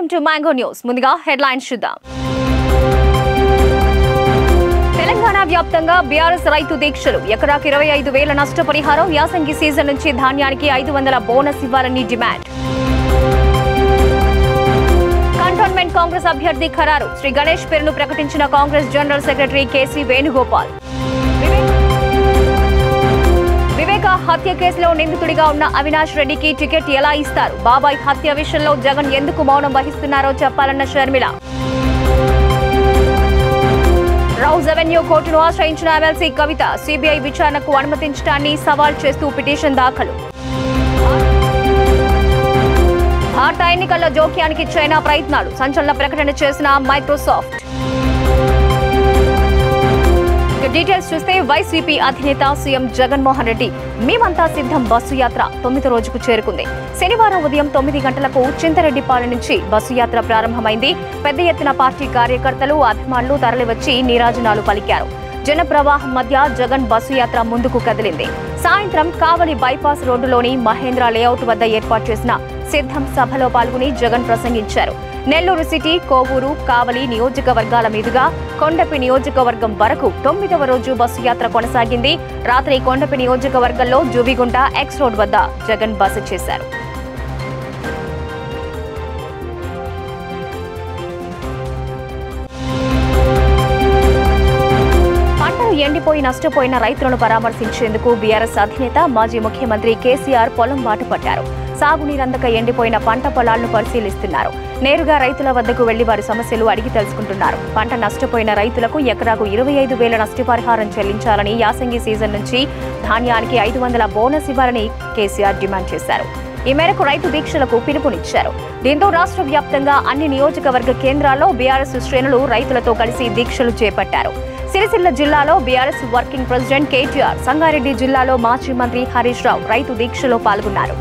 welcome to mango news ముందుగా హెడ్లైన్స్ చూద్దాం తెలంగాణ వ్యాప్తంగా బీఆర్ఎస్ రైతు దీక్షలు ఎకరాకు ఇరవై ఐదు వేల నష్టపరిహారం యాసంగి సీజన్ నుంచి ధాన్యానికి ఐదు వందల బోనస్ ఇవ్వాలని డిమాండ్ కంటోన్మెంట్ కాంగ్రెస్ అభ్యర్థి ఖరారు శ్రీ గణేష్ పేరును ప్రకటించిన Congress general secretary KC Venugopal Vivek Viveka హత్య కేసులో నిందితుడిగా ఉన్న అవినాష్ రెడ్డికి టికెట్ ఎలా ఇస్తారు బాబాయ్ హత్య విషయంలో జగన్ ఎందుకు మౌనం వహిస్తున్నారో చెప్పాలన్న షర్మిల రౌజ్ అవెన్యూ కోర్టును ఆశ్రయించిన ఎమ్మెల్సీ కవిత సిబిఐ విచారణకు అనుమతించడాన్ని సవాల్ చేస్తూ పిటిషన్ దాఖలు భారత ఎన్నికల్లో జోక్యానికి చైనా ప్రయత్నాలు సంచలన ప్రకటన చేసిన మైక్రోసాఫ్ట్ ఇక డీటెయిల్స్ చూస్తే వైసీపీ అధినేత సీఎం జగన్మోహన్ రెడ్డి మేమంతా సిద్ధం బస్సు యాత్ర తొమ్మిది రోజుకు చేరుకుంది శనివారం ఉదయం తొమ్మిది గంటలకు చింతరెడ్డిపాలెం నుంచి బస్సు యాత్ర ప్రారంభమైంది పెద్ద ఎత్తున పార్టీ కార్యకర్తలు అభిమానులు తరలివచ్చి నీరాజనాలు పలికారు జన ప్రవాహం మధ్య జగన్ బస్సు యాత్ర ముందుకు కదిలింది సాయంత్రం కావలి బైపాస్ రోడ్డులోని మహేంద్ర లేఅవుట్ వద్ద ఏర్పాటు చేసిన సిద్ధం సభలో పాల్గొని జగన్ ప్రసంగించారు నెల్లూరు సిటీ కోవూరు కావలి నియోజకవర్గాల మీదుగా కొండపి నియోజకవర్గం వరకు తొమ్మిదవ రోజు బస్సు యాత్ర కొనసాగింది రాత్రి కొండపి నియోజకవర్గంలో జూబిగుంట ఎక్స్ రోడ్ వద్ద జగన్ బస చేశారు పంటలు ఎండిపోయి నష్టపోయిన రైతులను పరామర్శించేందుకు బీఆర్ఎస్ అధినేత మాజీ ముఖ్యమంత్రి కేసీఆర్ పొలం బాట పట్టారు సాగునీరందక ఎండిపోయిన పంట పొలాలను పరిశీలిస్తున్నారు నేరుగా రైతుల వద్దకు వెళ్లి వారి సమస్యలు అడిగి తెలుసుకుంటున్నారు పంట నష్టపోయిన రైతులకు ఎకరాకు ఇరవై ఐదు వేల నష్టపరిహారం చెల్లించాలని యాసంగి సీజన్ నుంచి ధాన్యానికి ఐదు వందల బోనస్ ఇవ్వాలని కేసీఆర్ డిమాండ్ చేశారు ఈ మేరకు రైతు దీక్షలకు పిలుపునిచ్చారు దీంతో రాష్ట్ర వ్యాప్తంగా అన్ని నియోజకవర్గ కేంద్రాల్లో బీఆర్ఎస్ శ్రేణులు రైతులతో కలిసి దీక్షలు చేపట్టారు సిరిసిల్ల జిల్లాలో BRS working president KTR Sangareddy జిల్లాలో మాజీ మంత్రి హరీష్ రావు రైతు దీక్షలో పాల్గొన్నారు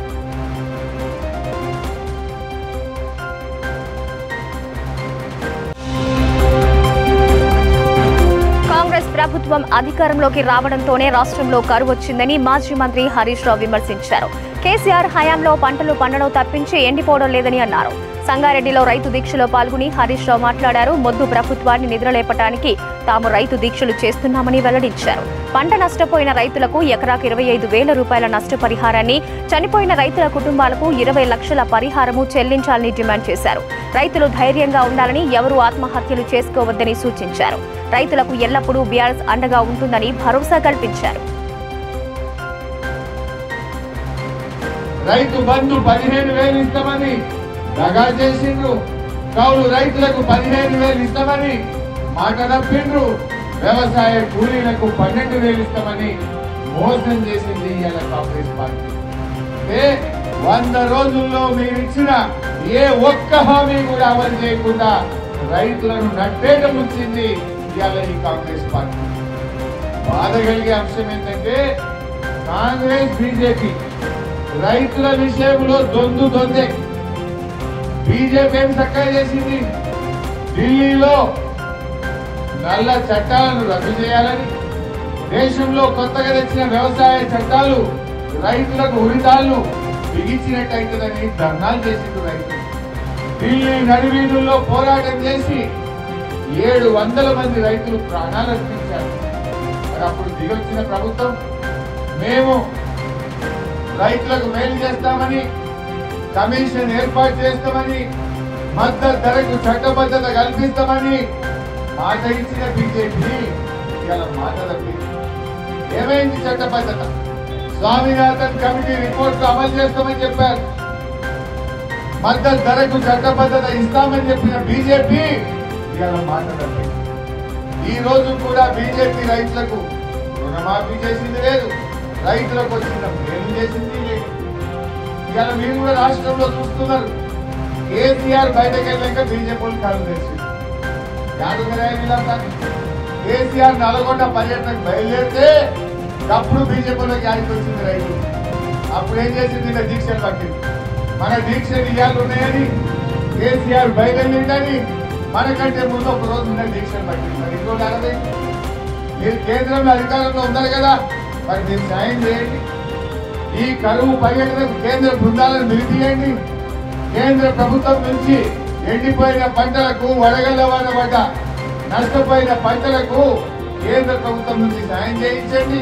కాంగ్రెస్ ప్రభుత్వం అధికారంలోకి రావడంతోనే రాష్ట్రంలో కరువు వచ్చిందని మాజీ మంత్రి హరీష్ రావు విమర్శించారు కేసీఆర్ హయాంలో పంటలు పండడం తప్పించి ఎండిపోవడం లేదని అన్నారు సంగారెడ్డిలో రైతు దీక్షలో పాల్గొని హరీష్ రావు మాట్లాడారు మొద్దు ప్రభుత్వాన్ని నిద్రలేపటానికి తాము రైతు దీక్షలు చేస్తున్నామని వెల్లడించారు పంట నష్టపోయిన రైతులకు ఎకరాకు ఇరవై ఐదు వేల రూపాయల నష్టపరిహారాన్ని చనిపోయిన రైతుల కుటుంబాలకు ఇరవై లక్షల పరిహారము చెల్లించాలని డిమాండ్ చేశారు రైతులు ధైర్యంగా ఉండాలని ఎవరూ ఆత్మహత్యలు చేసుకోవద్దని సూచించారు రైతులకు ఎల్లప్పుడూ బీఆర్ఎస్ అండగా ఉంటుందని భరోసా కల్పించారు రైతు బంధు పదిహేను వేలు ఇస్తామని దగా చేసిండ్రు కౌలు రైతులకు పదిహేను వేలు ఇస్తామని మాట తప్పిండ్రు వ్యవసాయ కూలీలకు పన్నెండు వేలు ఇస్తామని మోసం చేసింది ఇవాళ కాంగ్రెస్ పార్టీ అంటే వంద రోజుల్లో మీరు ఇచ్చిన ఏ ఒక్క హామీ కూడా అమలు చేయకుండా రైతులను నట్టేట ముంచింది ఇవాళ ఈ కాంగ్రెస్ పార్టీ బాధ కలిగే అంశం ఏంటంటే కాంగ్రెస్ బీజేపీ రైతుల విషయంలో దొందు దొందే బీజేపీ ఏం చక్కగా చేసింది ఢిల్లీలో నల్ల చట్టాలను రద్దు చేయాలని దేశంలో కొత్తగా తెచ్చిన వ్యవసాయ చట్టాలు రైతులకు ఉరితాలను బిగించినట్టయితుందని ధర్నాలు చేసింది రైతులు ఢిల్లీ నడివీధుల్లో పోరాటం చేసి ఏడు వందల మంది రైతులు ప్రాణాలు అర్పించారు మరి అప్పుడు దిగొచ్చిన ప్రభుత్వం మేము రైతులకు మేలు చేస్తామని కమిషన్ ఏర్పాటు చేస్తామని మద్దతు ధరకు చట్టబద్ధత కల్పిస్తామని మాట ఇచ్చిన బీజేపీ ఇవాళ మాట తప్పింది ఏమైంది చట్టబద్ధత స్వామినాథన్ కమిటీ రిపోర్ట్ అమలు చేస్తామని చెప్పారు మద్దతు ధరకు చట్టబద్ధత ఇస్తామని చెప్పిన బీజేపీ ఇవాళ మాట తప్పింది ఈ రోజు కూడా బీజేపీ రైతులకు రుణమాఫీ చేసింది లేదు రైతులకు వచ్చిన మేలు చేసింది లేదు ఇవాళ మీరు కూడా రాష్ట్రంలో చూస్తున్నారు కేసీఆర్ బయటకు వెళ్ళాక బీజేపీ కాలం తెలిసింది కేసీఆర్ నల్గొండ పర్యటనకు బయలుదేరితే అప్పుడు బీజేపీలోకి యాడికి వచ్చింది రైతు అప్పుడు ఏం చేసింది ఇంకా దీక్షలు పట్టింది మన దీక్షలు ఇవాళ ఉన్నాయని కేసీఆర్ బయలుదేరిందని మనకంటే ముందు ఒక రోజు ఉన్న దీక్షలు పట్టింది మరి ఇంకో అరవై మీరు కేంద్రంలో అధికారంలో ఉన్నారు కదా మరి మీరు సాయం చేయండి ఈ కరువు పర్యటనకు కేంద్ర బృందాలను నిలిపియండి కేంద్ర ప్రభుత్వం నుంచి ఎండిపోయిన పంటలకు వడగళ్ళ వాన పడ్డ నష్టపోయిన పంటలకు కేంద్ర ప్రభుత్వం నుంచి సాయం చేయించండి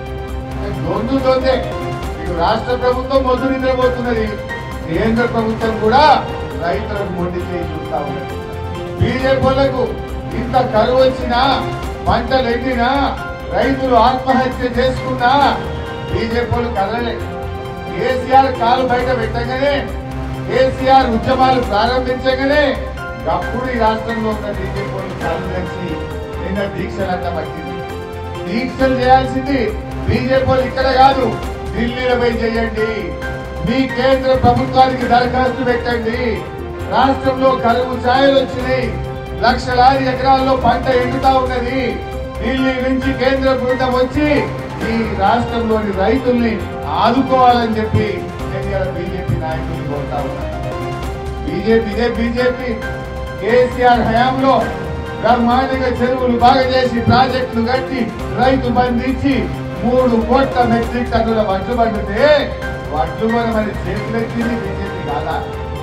దొందు దొందే ఇటు రాష్ట్ర ప్రభుత్వం మొద్దు నిద్రపోతున్నది కేంద్ర ప్రభుత్వం కూడా రైతులకు మొండి చేయి చూస్తా ఉన్నది బీజేపీలకు ఇంత కరువు వచ్చినా పంటలు ఎండినా రైతులు ఆత్మహత్య చేసుకున్నా బీజేపీలు కదలలే కేసీఆర్ కాలు బయట పెట్టగానే కేసీఆర్ ఉద్యమాలు ప్రారంభించగానే అప్పుడు ఈ రాష్ట్రంలో ఉన్న బీజేపీలు కాలు తెచ్చి నిన్న దీక్షలంతా పట్టింది దీక్షలు చేయాల్సింది బీజేపీ ఇక్కడ కాదు ఢిల్లీలో పోయి చేయండి మీ కేంద్ర ప్రభుత్వానికి దరఖాస్తు పెట్టండి రాష్ట్రంలో కరువు ఛాయలు వచ్చినాయి లక్షలాది ఎకరాల్లో పంట ఎండుతా ఉన్నది ఢిల్లీ నుంచి కేంద్ర బృందం వచ్చి ఈ రాష్ట్రంలోని రైతుల్ని ఆదుకోవాలని చెప్పి నేను ఇలా బీజేపీ నాయకుల్ని కోరుతా ఉన్నాను బీజేపీ ఇదే బీజేపీ కేసీఆర్ హయాంలో బ్రహ్మాండంగా చెరువులు బాగా చేసి ప్రాజెక్టులు కట్టి రైతు బంధించి మూడు కోట్ల మెట్రిక్ టన్నుల వడ్లు పండితే వడ్లు మరి చేతులెత్తింది బీజేపీ కాదా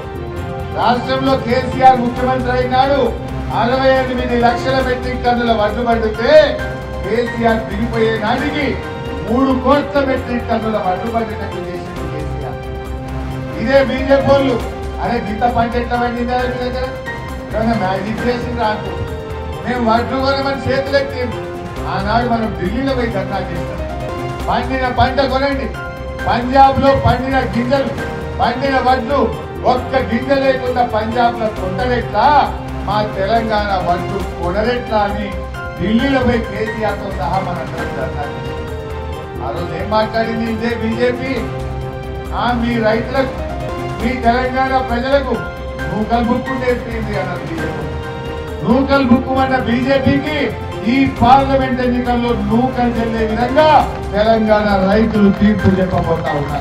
రాష్ట్రంలో కేసీఆర్ ముఖ్యమంత్రి అయినాడు అరవై ఎనిమిది లక్షల మెట్రిక్ టన్నుల వడ్లు పండితే కేసీఆర్ దిగిపోయే నాటికి మూడు కోట్ల మెట్రిక్ టన్నుల వడ్లు పండినట్టు చేసింది కేసీఆర్ ఇదే బీజేపీ వాళ్ళు అరే గింత పంట ఎట్లా పండిందా మీ దగ్గర ఏమన్నా మ్యాజిక్ చేసి రాదు మేము వడ్లు కొనమని చేతులెత్తి ఆనాడు మనం ఢిల్లీలో పోయి ధర్నా చేస్తాం పండిన పంట కొనండి పంజాబ్ లో పండిన గింజలు పండిన వడ్లు ఒక్క గింజ లేకుండా పంజాబ్ లో కొట్టరెట్లా మా తెలంగాణ వడ్లు కొనరెట్లా అని ఢిల్లీలో పోయి కేసీఆర్ తో సహా మనందరం ధర్నా చేస్తాం ఆ రోజు ఏం మాట్లాడింది ఇదే బీజేపీ ఆ మీ రైతులకు మీ తెలంగాణ ప్రజలకు నూకల్ బుక్కు నేర్పింది అన్నారు బీజేపీ నూకల్ బుక్కు అన్న బీజేపీకి ఈ పార్లమెంట్ ఎన్నికల్లో నూకల్ చెల్లే విధంగా తెలంగాణ రైతులు తీర్పు చెప్పబోతా ఉన్నారు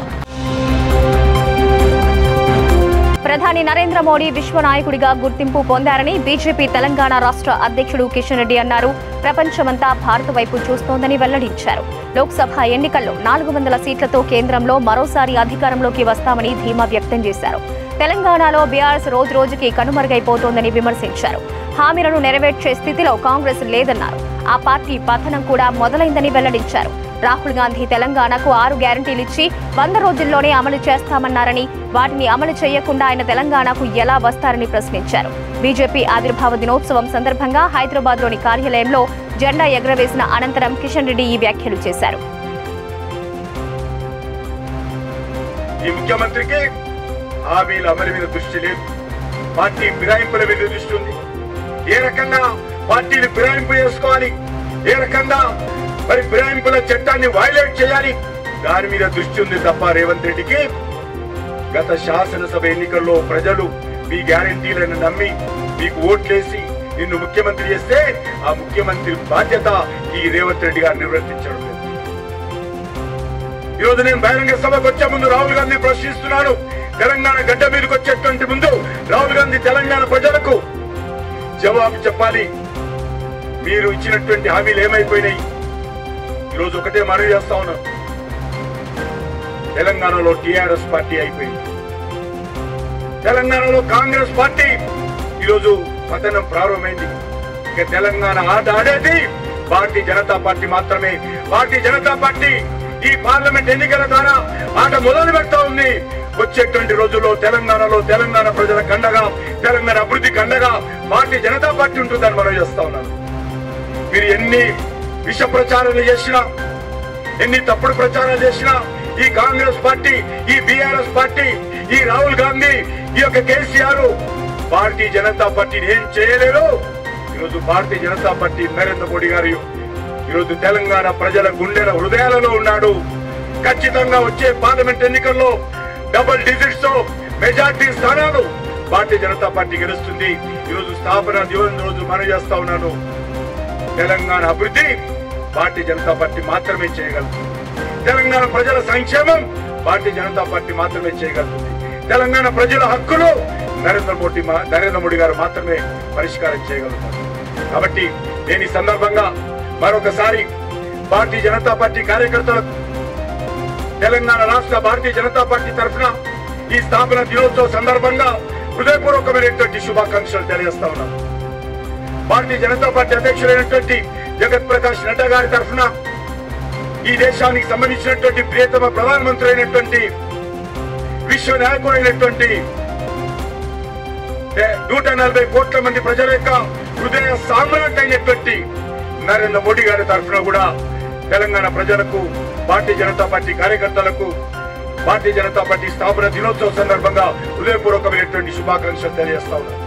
ప్రధాని నరేంద్ర మోడీ విశ్వ నాయకుడిగా గుర్తింపు పొందారని బీజేపీ తెలంగాణ రాష్ట్ర అధ్యక్షుడు కిషన్ రెడ్డి అన్నారు ప్రపంచమంతా భారత్ వైపు చూస్తోందని వెల్లడించారు లోక్సభ ఎన్నికల్లో నాలుగు వందల సీట్లతో కేంద్రంలో మరోసారి అధికారంలోకి వస్తామని ధీమా వ్యక్తం చేశారు తెలంగాణలో బీఆర్ఎస్ రోజు రోజుకి కనుమరుగైపోతోందని విమర్శించారు హామీలను నెరవేర్చే స్థితిలో కాంగ్రెస్ లేదన్నారు ఆ పార్టీ పతనం కూడా మొదలైందని వెల్లడించారు రాహుల్ గాంధీ తెలంగాణకు ఆరు గ్యారంటీలు ఇచ్చి వంద రోజుల్లోనే అమలు చేస్తామన్నారని వాటిని అమలు చేయకుండా ఆయన తెలంగాణకు ఎలా వస్తారని ప్రశ్నించారు బీజేపీ ఆవిర్భావ దినోత్సవం సందర్భంగా హైదరాబాద్లోని కార్యాలయంలో జెండా ఎగురవేసిన అనంతరం కిషన్ రెడ్డి ఈ వ్యాఖ్యలు చేశారు ఈ ముఖ్యమంత్రికి హామీల అమలు మీద దృష్టి లేదు పార్టీ ఫిరాయింపుల మీద దృష్టి ఉంది ఏ రకంగా పార్టీని ఫిరాయింపు చేసుకోవాలి ఏ రకంగా మరి ఫిరాయింపుల చట్టాన్ని వైలేట్ చేయాలి దాని మీద దృష్టి ఉంది తప్ప రేవంత్ రెడ్డికి గత శాసనసభ ఎన్నికల్లో ప్రజలు మీ గ్యారంటీలను నమ్మి మీకు ఓట్లేసి నిన్ను ముఖ్యమంత్రి చేస్తే ఆ ముఖ్యమంత్రి బాధ్యత ఈ రేవంత్ రెడ్డి గారు నిర్వర్తించడం లేదు ఈ రోజు నేను బహిరంగ సభకు వచ్చే ముందు రాహుల్ గాంధీ ప్రశ్నిస్తున్నాను తెలంగాణ గడ్డ మీదకి వచ్చేటువంటి ముందు రాహుల్ గాంధీ తెలంగాణ ప్రజలకు జవాబు చెప్పాలి మీరు ఇచ్చినటువంటి హామీలు ఏమైపోయినాయి ఈరోజు ఒకటే మనవి చేస్తా ఉన్నాను తెలంగాణలో టిఆర్ఎస్ పార్టీ అయిపోయింది తెలంగాణలో కాంగ్రెస్ పార్టీ ఈరోజు పతనం ప్రారంభమైంది ఇక తెలంగాణ ఆట ఆడేది భారతీయ జనతా పార్టీ మాత్రమే భారతీయ జనతా పార్టీ ఈ పార్లమెంట్ ఎన్నికల ద్వారా ఆట మొదలు పెడతా ఉంది వచ్చేటువంటి రోజుల్లో తెలంగాణలో తెలంగాణ ప్రజల కండగా తెలంగాణ అభివృద్ధి కండగా భారతీయ జనతా పార్టీ ఉంటుందని మనం చేస్తా ఉన్నాను మీరు ఎన్ని విష ప్రచారాలు చేసినా ఎన్ని తప్పుడు ప్రచారాలు చేసినా ఈ కాంగ్రెస్ పార్టీ ఈ బీఆర్ఎస్ పార్టీ ఈ రాహుల్ గాంధీ ఈ యొక్క కేసీఆర్ భారతీయ జనతా పార్టీని ఏం చేయలేరు ఈరోజు భారతీయ జనతా పార్టీ నరేంద్ర మోడీ గారు ఈరోజు తెలంగాణ ప్రజల గుండెల హృదయాలలో ఉన్నాడు ఖచ్చితంగా వచ్చే పార్లమెంట్ ఎన్నికల్లో డబుల్ డిజిట్స్ తో మెజార్టీ స్థానాలు భారతీయ జనతా పార్టీ గెలుస్తుంది ఈరోజు స్థాపన దివస్ రోజు మనం చేస్తా ఉన్నాను తెలంగాణ అభివృద్ధి భారతీయ జనతా పార్టీ మాత్రమే చేయగలదు తెలంగాణ ప్రజల సంక్షేమం భారతీయ జనతా పార్టీ మాత్రమే చేయగలుగుతుంది తెలంగాణ ప్రజల హక్కులు నరేంద్ర మోడీ మా- నరేంద్ర మోడీ గారు మాత్రమే పరిష్కారం చేయగలుగుతారు కాబట్టి నేను ఈ సందర్భంగా మరొకసారి భారతీయ జనతా పార్టీ కార్యకర్తలకు తెలంగాణ రాష్ట్ర భారతీయ జనతా పార్టీ తరఫున ఈ స్థాపన దినోత్సవ సందర్భంగా హృదయపూర్వకమైనటువంటి శుభాకాంక్షలు తెలియజేస్తా ఉన్నాం భారతీయ జనతా పార్టీ అధ్యక్షులైనటువంటి జగత్ ప్రకాష్ నడ్డా గారి తరఫున ఈ దేశానికి సంబంధించినటువంటి ప్రియతమ ప్రధానమంత్రి అయినటువంటి విశ్వ నాయకుడైనటువంటి ఏ, నూట నలభై కోట్ల మంది ప్రజల యొక్క హృదయ సామ్రాట్ అయినటువంటి నరేంద్ర మోడీ గారి తరఫున కూడా తెలంగాణ ప్రజలకు భారతీయ జనతా పార్టీ కార్యకర్తలకు భారతీయ జనతా పార్టీ స్థాపన దినోత్సవ సందర్భంగా హృదయపూర్వకమైనటువంటి శుభాకాంక్షలు తెలియజేస్తా ఉన్నాను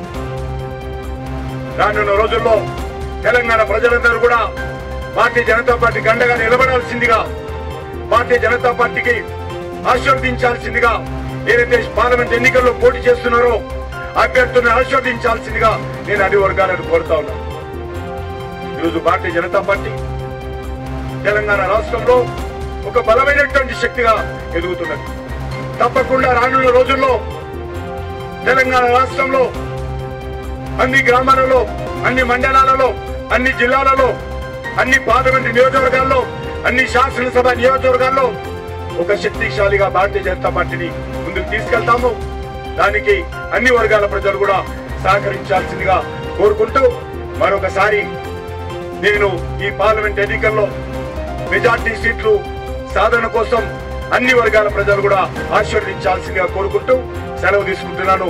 రానున్న రోజుల్లో తెలంగాణ ప్రజలందరూ కూడా భారతీయ జనతా పార్టీ గండగా నిలబడాల్సిందిగా భారతీయ జనతా పార్టీకి ఆశీర్వదించాల్సిందిగా ఏదైతే పార్లమెంట్ ఎన్నికల్లో పోటీ చేస్తున్నారో అభ్యర్థులను ఆశీర్వదించాల్సిందిగా నేను అన్ని వర్గాలను కోరుతా ఉన్నాను ఈరోజు భారతీయ జనతా పార్టీ తెలంగాణ రాష్ట్రంలో ఒక బలమైనటువంటి శక్తిగా ఎదుగుతున్నది తప్పకుండా రానున్న రోజుల్లో తెలంగాణ రాష్ట్రంలో అన్ని గ్రామాలలో అన్ని మండలాలలో అన్ని జిల్లాలలో అన్ని పార్లమెంట్ నియోజకవర్గాల్లో అన్ని శాసనసభ నియోజకవర్గాల్లో ఒక శక్తిశాలిగా భారతీయ జనతా పార్టీని ముందుకు తీసుకెళ్తాము దానికి అన్ని వర్గాల ప్రజలు కూడా సహకరించాల్సిందిగా కోరుకుంటూ మరొకసారి నేను ఈ పార్లమెంట్ ఎన్నికల్లో మెజార్టీ సీట్లు సాధన కోసం అన్ని వర్గాల ప్రజలు కూడా ఆశీర్వదించాల్సిందిగా కోరుకుంటూ సెలవు తీసుకుంటున్నాను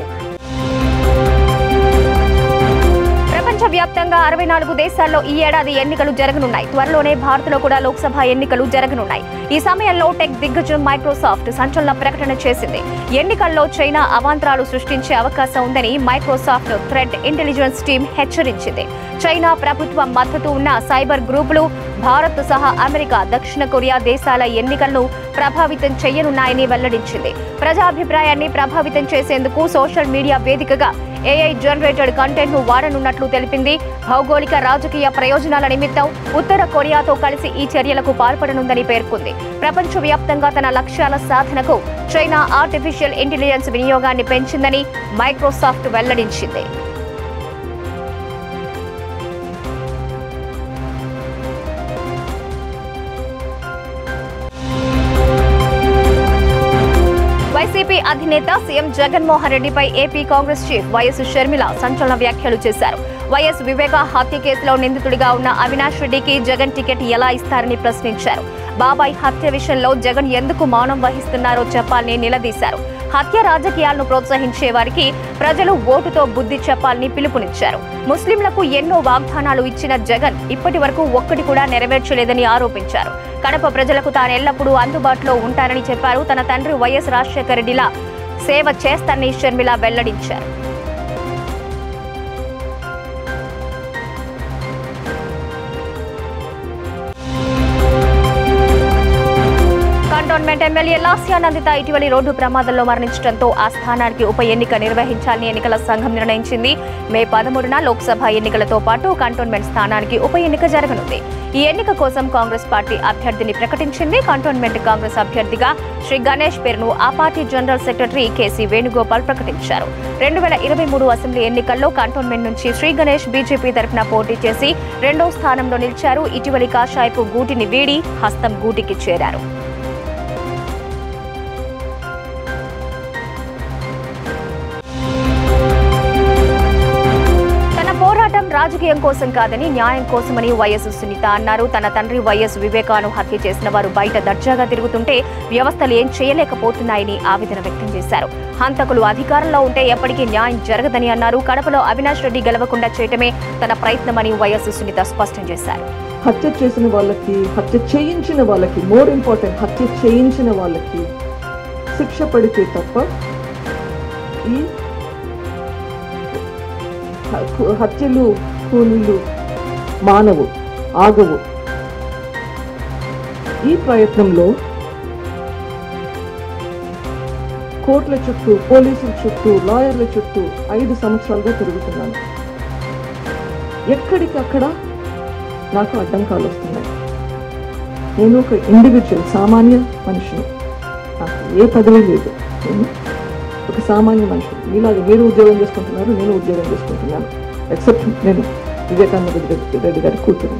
ప్రపంచవ్యాప్తంగా అరవై నాలుగు దేశాల్లో ఈ ఏడాది ఎన్నికలు జరగనున్నాయి త్వరలోనే భారత్లో కూడా లోక్సభ ఎన్నికలు జరగనున్నాయి ఈ సమయంలో టెక్ దిగ్గజం మైక్రోసాఫ్ట్ సంచలన ప్రకటన చేసింది ఎన్నికల్లో చైనా అవాంతరాలు సృష్టించే అవకాశం ఉందని మైక్రోసాఫ్ట్ థ్రెడ్ ఇంటెలిజెన్స్ టీం హెచ్చరించింది చైనా ప్రభుత్వ మద్దతు ఉన్న సైబర్ గ్రూపులు భారత్ సహా అమెరికా దక్షిణ కొరియా దేశాల ఎన్నికలను ప్రభావితం చేయనున్నాయని వెల్లడించింది ప్రజాభిప్రాయాన్ని ప్రభావితం చేసేందుకు సోషల్ మీడియా వేదికగా ఏఐ జనరేటెడ్ కంటెంట్ ను వాడనున్నట్లు తెలిపింది భౌగోళిక రాజకీయ ప్రయోజనాల నిమిత్తం ఉత్తర కొరియాతో కలిసి ఈ చర్యలకు పాల్పడనుందని పేర్కొంది ప్రపంచవ్యాప్తంగా తన లక్ష్యాల సాధనకు చైనా ఆర్టిఫిషియల్ ఇంటెలిజెన్స్ వినియోగాన్ని పెంచిందని మైక్రోసాఫ్ట్ వెల్లడించింది వైసీపీ అధినేత సీఎం జగన్మోహన్ రెడ్డిపై AP Congress chief YS Sharmila సంచలన వ్యాఖ్యలు చేశారు వైఎస్ వివేక హత్య కేసులో నిందితుడిగా ఉన్న అవినాష్ రెడ్డికి జగన్ టికెట్ ఎలా ఇస్తారని ప్రశ్నించారు బాబాయ్ హత్య విషయంలో జగన్ ఎందుకు మౌనం వహిస్తున్నారో చెప్పాలని నిలదీశారు హత్య రాజకీయాలను ప్రోత్సహించే వారికి ప్రజలు ఓటుతో బుద్ధి చెప్పాలని పిలుపునిచ్చారు ముస్లింలకు ఎన్నో వాగ్దానాలు ఇచ్చిన జగన్ ఇప్పటి వరకు ఒక్కటి కూడా నెరవేర్చలేదని ఆరోపించారు కడప ప్రజలకు తాను ఎల్లప్పుడూ అందుబాటులో ఉంటానని చెప్పారు తన తండ్రి వైఎస్ రాజశేఖర రెడ్డిలా సేవ చేస్తానని షర్మిల వెల్లడించారు కంటోన్మెంట్ ఎమ్మెల్యే లాస్యా నందిత ఇటీవలి రోడ్డు ప్రమాదంలో మరణించడంతో ఆ స్థానానికి ఉప ఎన్నిక నిర్వహించాలని ఎన్నికల సంఘం నిర్ణయించింది మే పదమూడున లోక్సభ ఎన్నికలతో పాటు కంటోన్మెంట్ స్థానానికి ఉప ఎన్నిక జరగనుంది ఈ ఎన్నిక కోసం కాంగ్రెస్ పార్టీ అభ్యర్థిని ప్రకటించింది కంటోన్మెంట్ కాంగ్రెస్ అభ్యర్థిగా శ్రీ గణేష్ పేరును ఆ party general secretary KC Venugopal ప్రకటించారు రెండు వేల ఇరవై మూడు అసెంబ్లీ ఎన్నికల్లో కంటోన్మెంట్ నుంచి శ్రీ గణేష్ బీజేపీ తరఫున పోటీ చేసి రెండో స్థానంలో నిలిచారు ఇటీవలి కాషాయపు గూటిని వీడి హస్తం గూటికి చేరారు తన పోరాటం రాజకీయం కోసం కాదని న్యాయం కోసమని వైఎస్ సునీత అన్నారు తన తండ్రి వైఎస్ వివేకాను హత్య చేసిన వారు బయట దర్జాగా తిరుగుతుంటే వ్యవస్థలు ఏం చేయలేకపోతున్నాయని ఆవేదన వ్యక్తం చేశారు హంతకులు అధికారంలో ఉంటే ఎప్పటికీ న్యాయం జరగదని అన్నారు కడపలో అవినాష్ రెడ్డి గెలవకుండా చేయటమే తన ప్రయత్నమని వైఎస్ సునీత స్పష్టం చేశారు హత్య చేసిన వాళ్ళకి హత్య చేయించిన వాళ్ళకి మోర్ ఇంపార్టెంట్ హత్య చేయించిన వాళ్ళకి శిక్ష పడితే తప్ప ఈ హ- హత్యలు కూలీలు మానవు ఆగవు ఈ ప్రయత్నంలో కోర్టుల చుట్టూ పోలీసుల చుట్టూ లాయర్ల చుట్టూ ఐదు సంవత్సరాలుగా తిరుగుతున్నాను ఎక్కడికక్కడ నాకు అడ్డంకాలు వస్తున్నాయి నేను ఒక ఇండివిజువల్ సామాన్య మనిషిని నాకు ఏ పదవి లేదు నేను ఒక సామాన్య మనిషిని మీలాగా మీరు ఉద్యోగం చేసుకుంటున్నారు నేను ఉద్యోగం చేసుకుంటున్నాను ఎక్సెప్ట్ నేను వివేకానంద రెడ్డి రెడ్డి గారి కూతురు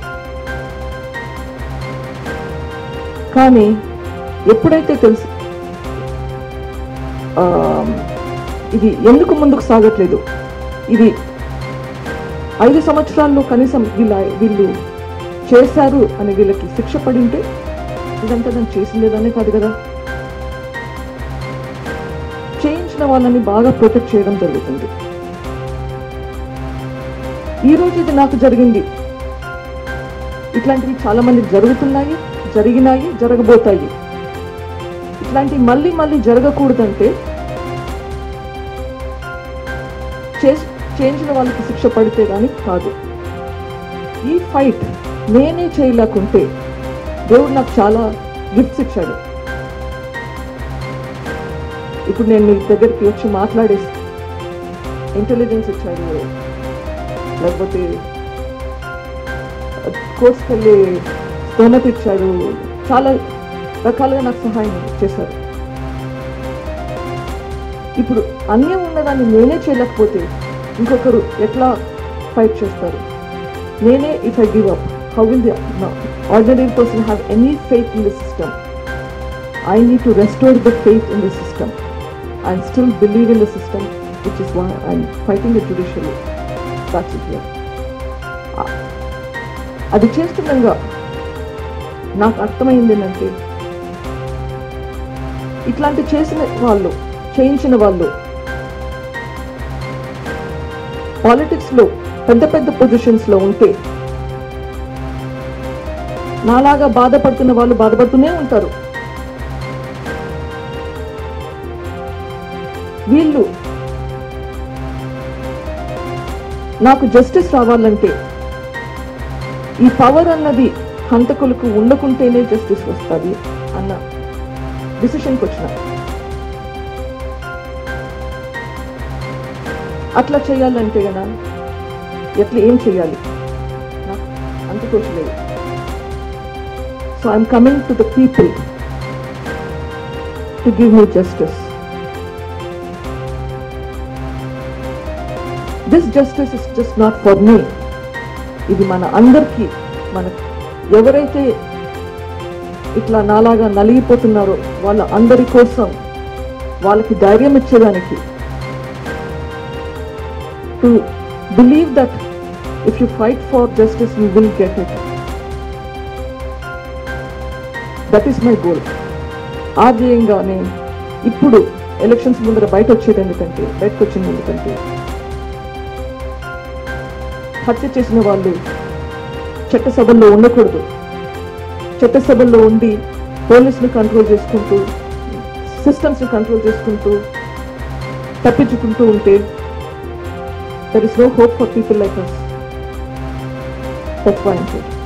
కానీ ఎప్పుడైతే తెలుసు ఆ, ఇది ఎందుకు ముందుకు సాగట్లేదు ఇది ఐదు సంవత్సరాల్లో కనీసం వీళ్ళ వీళ్ళు చేశారు అని వీళ్ళకి శిక్ష పడింటే ఇదంతా నేను చేసిందేదానే కాదు కదా చేయించిన వాళ్ళని బాగా ప్రొటెక్ట్ చేయడం జరుగుతుంది ఈ రోజు ఇది నాకు జరిగింది ఇట్లాంటివి చాలా మందికి జరుగుతున్నాయి జరిగినాయి జరగబోతాయి ఇట్లాంటివి మళ్ళీ మళ్ళీ జరగకూడదంటే చేస్- చేయించిన వాళ్ళకి శిక్ష పడితే కానీ కాదు ఈ ఫైట్ నేనే చేయలేకుంటే దేవుడు నాకు చాలా గిఫ్ట్స్ ఇచ్చాడు ఇప్పుడు నేను మీ దగ్గరికి వచ్చి మాట్లాడేసి ఇంటెలిజెన్స్ ఇచ్చాడు లేకపోతే కోర్స్కి వెళ్ళి స్తోమత ఇచ్చాడు చాలా రకాలుగా నాకు సహాయం చేశారు ఇప్పుడు అన్నీ ఉన్నదాన్ని నేనే చేయలేకపోతే ఇంకొకరు ఎట్లా ఫైట్ చేస్తారు నేనే if I give up how will the ordinary person have any faith in the system I need to restore the faith in the system and still believe in the system which is why I'm fighting the judicial that's it here అది చేస్తుండగా నాకు అర్థమైంది ఏంటంటే ఇట్లాంటి చేసిన వాళ్ళు చేయించిన వాళ్ళు పాలిటిక్స్ లో పెద్ద పెద్ద పొజిషన్స్ లో ఉంటే నాలాగా బాధపడుతున్న వాళ్ళు బాధపడుతూనే ఉంటారు వీళ్ళు నాకు జస్టిస్ రావాలంటే ఈ పవర్ అన్నది హంతకులకు ఉండకుంటేనే జస్టిస్ వస్తుంది అన్న డిసిషన్కి వచ్చిన అట్లా చేయాలంటే గన ఎట్లా ఏం చేయాలి నాకు అంత తోచలేదు so I'm coming to the people to give me justice this justice is just not for me ఇది మన అందరికీ మన ఎవరైతే ఇట్లా నాలాగా నలిగిపోతున్నారో వాళ్ళ అందరి కోసం వాళ్ళకి ధైర్యం ఇచ్చేదానికి to believe that if you fight for justice you will get it that is my goal ఆ ధ్యేయంగా నేను ఇప్పుడు ఎలక్షన్స్ ముందర బయట వచ్చేది ఎందుకంటే బయటకు వచ్చింది ఎందుకంటే హత్య చేసిన వాళ్ళు చట్టసభల్లో ఉండకూడదు చట్టసభల్లో ఉండి పోలీసుని కంట్రోల్ చేసుకుంటూ సిస్టమ్స్ని కంట్రోల్ చేసుకుంటూ తప్పించుకుంటూ ఉంటే there is no hope for people like us that's why I'm here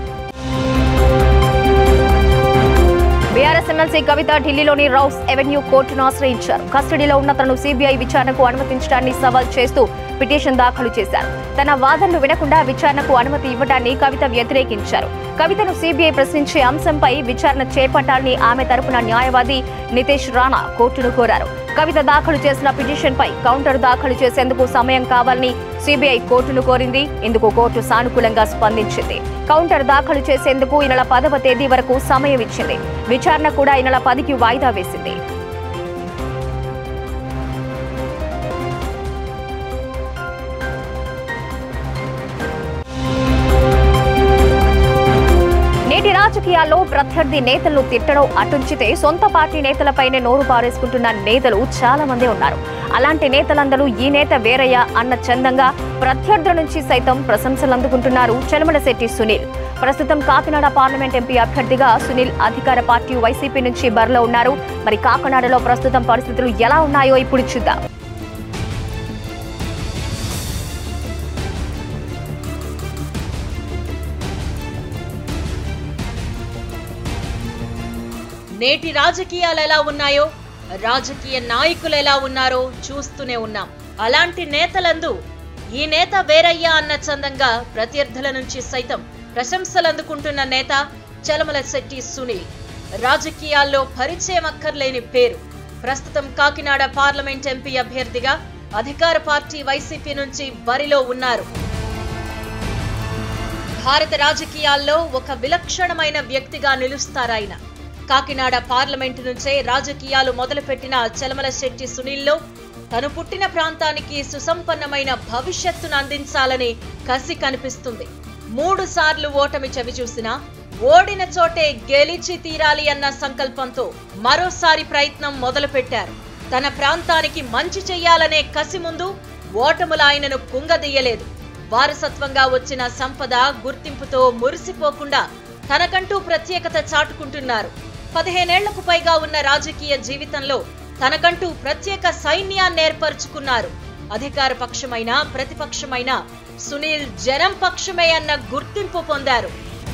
BRS MLC Kavitha ఢిల్లీలోని రౌస్ ఎవెన్యూ కోర్టును ఆశ్రయించారు కస్టడీలో ఉన్న తనను సీబీఐ విచారణకు అనుమతించడాన్ని సవాల్ చేస్తూ పిటిషన్ దాఖలు చేశారు తన వాదనలు వినకుండా విచారణకు అనుమతి ఇవ్వడాన్ని కవిత వ్యతిరేకించారు కవితను సీబీఐ ప్రశ్నించే అంశంపై విచారణ చేపట్టాలని ఆమె తరపున న్యాయవాది నితేష్ రాణా కోర్టును కోరారు కవిత దాఖలు చేసిన పిటిషన్ పై కౌంటర్ దాఖలు చేసేందుకు సమయం కావాలని సీబీఐ కోర్టును కోరింది ఇందుకు కోర్టు సానుకూలంగా స్పందించింది కౌంటర్ దాఖలు చేసేందుకు ఈ నెల పదవ తేదీ వరకు సమయం ఇచ్చింది విచారణ కూడా ఈ నెల పదికి వాయిదా వేసింది నేటి రాజకీయాల్లో ప్రత్యర్థి నేతలను తిట్టడం అటుంచితే సొంత పార్టీ నేతలపైనే నోరు పారేసుకుంటున్న నేతలు చాలా మంది ఉన్నారు అలాంటి నేతలందరూ ఈ నేత వేరయ్యా అన్న చందంగా ప్రత్యర్థుల నుంచి సైతం ప్రశంసలు అందుకుంటున్నారు చలమలశెట్టి సునీల్ ప్రస్తుతం కాకినాడ పార్లమెంట్ ఎంపీ అభ్యర్థిగా సునీల్ అధికార పార్టీ వైసీపీ నుంచి బరిలో ఉన్నారు మరి కాకినాడలో ప్రస్తుతం పరిస్థితులు ఎలా ఉన్నాయో ఇప్పుడు చూద్దాం నేటి రాజకీయాలు ఎలా ఉన్నాయో రాజకీయ నాయకులు ఎలా ఉన్నారో చూస్తూనే ఉన్నాం అలాంటి నేతలందు ఈ నేత వేరయ్యా అన్న చందంగా ప్రత్యర్థుల నుంచి సైతం ప్రశంసలు అందుకుంటున్న నేత చలమల శెట్టి సునీల్ రాజకీయాల్లో పరిచయం అక్కర్లేని పేరు ప్రస్తుతం కాకినాడ పార్లమెంట్ ఎంపీ అభ్యర్థిగా అధికార పార్టీ వైసీపీ నుంచి బరిలో ఉన్నారు భారత రాజకీయాల్లో ఒక విలక్షణమైన వ్యక్తిగా నిలుస్తారాయన కాకినాడ పార్లమెంటు నుంచే రాజకీయాలు మొదలుపెట్టిన చలమల శెట్టి సునీల్లో తను పుట్టిన ప్రాంతానికి సుసంపన్నమైన భవిష్యత్తును అందించాలని కసి కనిపిస్తుంది మూడు సార్లు ఓటమి చవిచూసినా ఓడిన చోటే గెలిచి తీరాలి అన్న సంకల్పంతో మరోసారి ప్రయత్నం మొదలుపెట్టారు తన ప్రాంతానికి మంచి చెయ్యాలనే కసి ముందు ఓటములు ఆయనను కుంగదీయలేదు వారసత్వంగా వచ్చిన సంపద గుర్తింపుతో మురిసిపోకుండా తనకంటూ ప్రత్యేకత చాటుకుంటున్నారు పదిహేనేళ్లకు పైగా ఉన్న రాజకీయ జీవితంలో తనకంటూ ప్రత్యేక సైన్యాన్ని ఏర్పరచుకున్నారు అధికార పక్షమైన ప్రతిపక్షమైన సునీల్ జనం పక్షమే అన్న గుర్తింపు పొందారు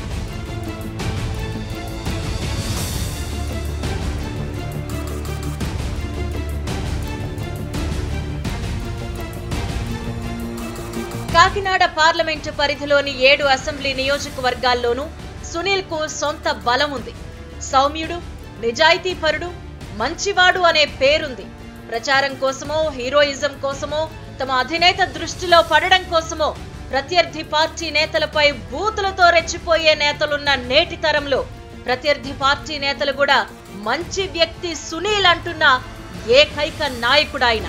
కాకినాడ పార్లమెంటు పరిధిలోని ఏడు అసెంబ్లీ నియోజకవర్గాల్లోనూ సునీల్ కు సొంత బలం ఉంది సౌమ్యుడు నిజాయితీపరుడు మంచివాడు అనే పేరుంది ప్రచారం కోసమో హీరోయిజం కోసమో తమ అధినేత దృష్టిలో పడడం కోసమో ప్రత్యర్థి పార్టీ నేతలపై బూతులతో రెచ్చిపోయే నేతలున్న నేటి తరంలో ప్రత్యర్థి పార్టీ నేతలు కూడా మంచి వ్యక్తి సునీల్ అంటున్న ఏకైక నాయకుడాయన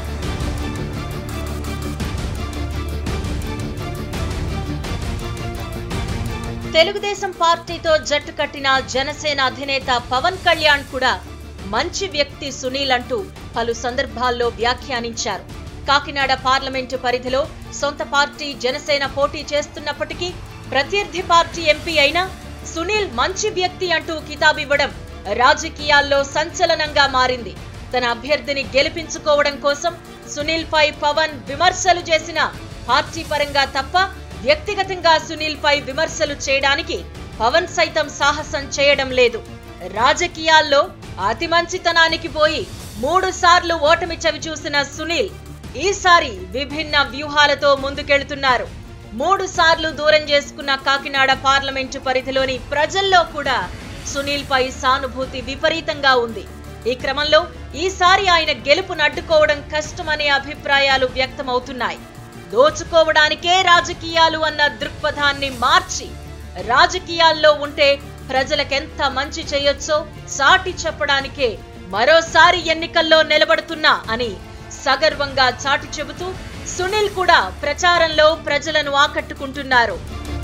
తెలుగుదేశం పార్టీతో జట్టు కట్టిన జనసేన అధినేత పవన్ కళ్యాణ్ కూడా మంచి వ్యక్తి సునీల్ అంటూ పలు సందర్భాల్లో వ్యాఖ్యానించారు కాకినాడ పార్లమెంటు పరిధిలో సొంత పార్టీ జనసేన పోటీ చేస్తున్నప్పటికీ ప్రత్యర్థి పార్టీ ఎంపీ అయిన సునీల్ మంచి వ్యక్తి అంటూ కితాబివ్వడం రాజకీయాల్లో సంచలనంగా మారింది తన అభ్యర్థిని గెలిపించుకోవడం కోసం సునీల్ పై పవన్ విమర్శలు చేసిన పార్టీ పరంగా తప్ప వ్యక్తిగతంగా సునీల్ పై విమర్శలు చేయడానికి పవన్ సైతం సాహసం చేయడం లేదు రాజకీయాల్లో అతి మంచితనానికి పోయి మూడు సార్లు ఓటమి చవి చూసిన సునీల్ ఈసారి విభిన్న వ్యూహాలతో ముందుకెళ్తున్నారు మూడు సార్లు దూరం చేసుకున్న కాకినాడ పార్లమెంటు పరిధిలోని ప్రజల్లో కూడా సునీల్ పై సానుభూతి విపరీతంగా ఉంది ఈ క్రమంలో ఈసారి ఆయన గెలుపును అడ్డుకోవడం కష్టమనే అభిప్రాయాలు వ్యక్తమవుతున్నాయి దోచుకోవడానికే రాజకీయాలు అన్న దృక్పథాన్ని మార్చి రాజకీయాల్లో ఉంటే ప్రజలకెంత మంచి చేయొచ్చో సాటి చెప్పడానికే మరోసారి ఎన్నికల్లో నిలబడుతున్నా అని సగర్వంగా చాటి చెబుతూ సునీల్ కూడా ప్రచారంలో ప్రజలను ఆకట్టుకుంటున్నారు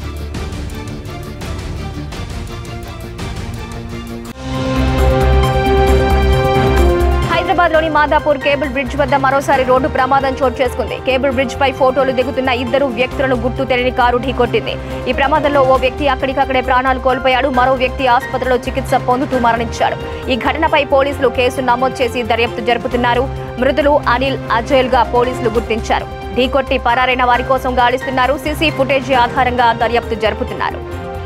హైదరాబాద్ లోని మాదాపూర్ కేబుల్ బ్రిడ్జ్ వద్ద మరోసారి రోడ్డు ప్రమాదం చోటు చేసుకుంది కేబుల్ బ్రిడ్జ్ పై ఫోటోలు దిగుతున్న ఇద్దరు వ్యక్తులను గుర్తు తెలియని కారు ఢీకొట్టింది ఈ ప్రమాదంలో ఓ వ్యక్తి అక్కడికక్కడే ప్రాణాలు కోల్పోయాడు మరో వ్యక్తి ఆసుపత్రిలో చికిత్స పొందుతూ మరణించాడు ఈ ఘటనపై పోలీసులు కేసు నమోదు చేసి దర్యాప్తు జరుపుతున్నారు మృతులు అనిల్ అజయల్ గా పోలీసులు గుర్తించారు ఢీకొట్టి పరారైన వారి కోసం గాలిస్తున్నారు సీసీ ఫుటేజ్ ఆధారంగా దర్యాప్తు జరుపుతున్నారు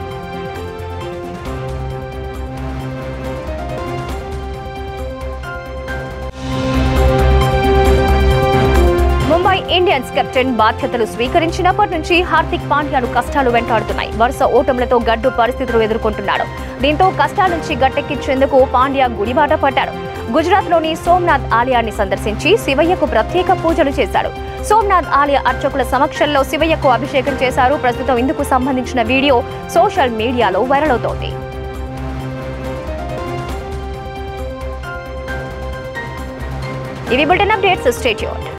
ముంబై ఇండియన్స్ కెప్టెన్ బాధ్యతలు స్వీకరించినప్పటి నుంచి హార్దిక్ పాండ్యాను కష్టాలు వెంటాడుతున్నాయి వరుస ఓటములతో గడ్డు పరిస్థితులు ఎదుర్కొంటున్నాడు దీంతో కష్టాల నుంచి గట్టెక్కించేందుకు పాండ్యా గుడిబాట పడ్డాడు గుజరాత్ లోని సోమ్నాథ్ ఆలయాన్ని సందర్శించి శివయ్యకు ప్రత్యేక పూజలు చేశాడు సోమ్నాథ్ ఆలయ అర్చకుల సమక్షంలో శివయ్యకు అభిషేకం చేశారు ప్రస్తుతం ఇందుకు సంబంధించిన వీడియో సోషల్ మీడియాలో వైరల్ అవుతోంది ఇవి బులెటిన్ అప్డేట్స్ స్టేట్యూన్